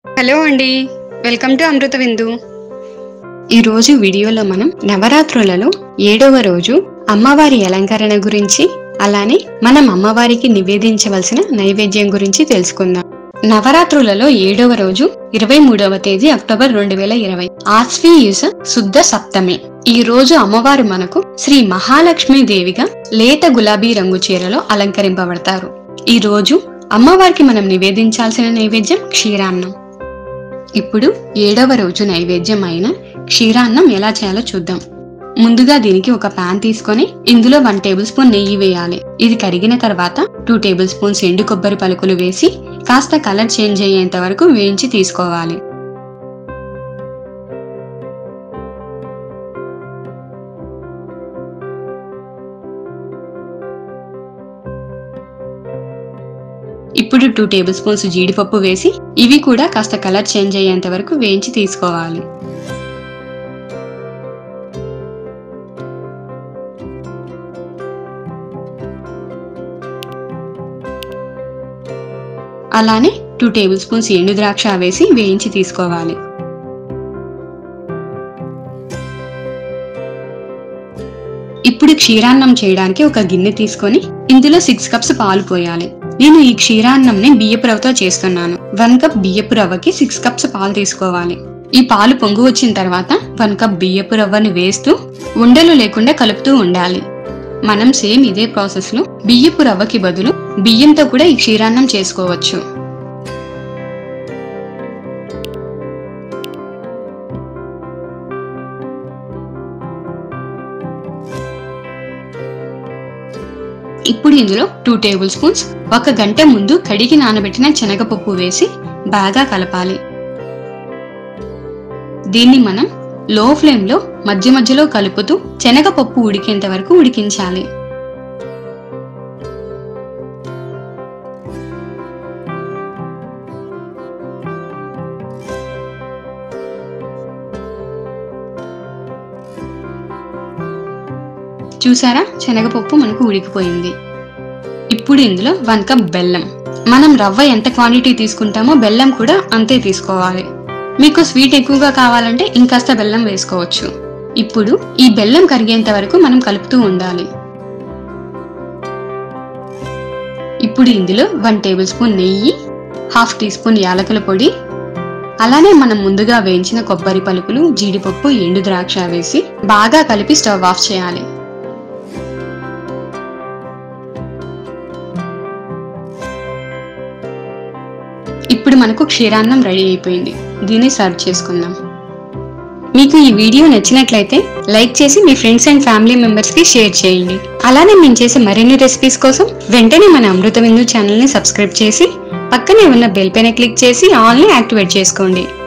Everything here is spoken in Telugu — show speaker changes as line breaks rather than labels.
హలో అండి వెల్కమ్ టు అమృత విందు ఈరోజు వీడియోలో మనం నవరాత్రులలో ఏడవ రోజు అమ్మవారి అలంకరణ గురించి అలానే మనం అమ్మవారికి నివేదించవలసిన నైవేద్యం గురించి తెలుసుకుందాం నవరాత్రులలో ఏడవ రోజు ఇరవై మూడవ తేదీ అక్టోబర్ రెండు వేల ఇరవై ఆశ్వీయుజ శుద్ధ సప్తమి ఈ రోజు అమ్మవారు మనకు శ్రీ మహాలక్ష్మి దేవిగా లేత గులాబీ రంగు చీరలో అలంకరింపబడతారు ఈ రోజు అమ్మవారికి మనం నివేదించాల్సిన నైవేద్యం క్షీరాన్నం ఇప్పుడు ఏడవ రోజు నైవేద్యం అయిన క్షీరాన్నం ఎలా చేయాలో చూద్దాం ముందుగా దీనికి ఒక పాన్ తీసుకొని ఇందులో వన్ టేబుల్ స్పూన్ నెయ్యి వేయాలి ఇది కరిగిన తర్వాత టూ టేబుల్ స్పూన్స్ ఎండు కొబ్బరి పలుకులు వేసి కాస్త కలర్ చేంజ్ అయ్యేంత వరకు వేయించి తీసుకోవాలి ఇప్పుడు టూ టేబుల్ స్పూన్స్ జీడిపప్పు వేసి ఇవి కూడా కాస్త కలర్ చేంజ్ అయ్యేంత వరకు వేయించి తీసుకోవాలి అలానే టూ టేబుల్ స్పూన్స్ ఎండు ద్రాక్ష వేసి వేయించి తీసుకోవాలి ఇప్పుడు క్షీరాన్నం చేయడానికి ఒక గిన్నె తీసుకొని ఇందులో సిక్స్ కప్స్ పాలు పోయాలి నేను ఈ క్షీరాన్నంని బియ్యపు రవ్వతో చేస్తున్నాను వన్ కప్ బియ్యపు రవ్వకి సిక్స్ కప్స్ పాలు తీసుకోవాలి ఈ పాలు పొంగు వచ్చిన తర్వాత వన్ కప్ బియ్యపు రవ్వని వేస్తూ ఉండలు లేకుండా కలుపుతూ ఉండాలి మనం సేమ్ ఇదే ప్రాసెస్ లో బియ్యపు రవ్వకి బదులు బియ్యంతో కూడా ఈ క్షీరాన్నం చేసుకోవచ్చు ఇప్పుడు ఇందులో టూ టేబుల్ స్పూన్స్ ఒక గంట ముందు కడిగి నానబెట్టిన శనగపప్పు వేసి బాగా కలపాలి దీన్ని మనం లో ఫ్లేమ్ లో మధ్య మధ్యలో కలుపుతూ శనగపప్పు ఉడికేంత వరకు ఉడికించాలి చూసారా శనగపప్పు మనకు ఉడికిపోయింది ఇప్పుడు ఇందులో వన్ కప్ బెల్లం మనం రవ్వ ఎంత క్వాంటిటీ తీసుకుంటామో బెల్లం కూడా అంతే తీసుకోవాలి మీకు స్వీట్ ఎక్కువగా కావాలంటే ఇంకాస్త బెల్లం వేసుకోవచ్చు ఇప్పుడు ఈ బెల్లం కరిగేంత వరకు మనం కలుపుతూ ఉండాలి ఇప్పుడు ఇందులో వన్ టేబుల్ స్పూన్ నెయ్యి హాఫ్ టీ స్పూన్ యాలకుల పొడి అలానే మనం ముందుగా వేయించిన కొబ్బరి పలుకులు జీడిపప్పు ఎండు ద్రాక్ష వేసి బాగా కలిపి స్టవ్ ఆఫ్ చేయాలి ఇప్పుడు మనకు క్షీరాన్నం రెడీ అయిపోయింది దీన్ని సర్వ్ చేసుకుందాం మీకు ఈ వీడియో నచ్చినట్లయితే లైక్ చేసి మీ ఫ్రెండ్స్ అండ్ ఫ్యామిలీ మెంబర్స్ కి షేర్ చేయండి అలానే మేము చేసే మరిన్ని రెసిపీస్ కోసం వెంటనే మన అమృత విందు ఛానల్ ని సబ్స్క్రైబ్ చేసి పక్కనే ఉన్న బెల్ పైన క్లిక్ చేసి ఆల్ ని యాక్టివేట్ చేసుకోండి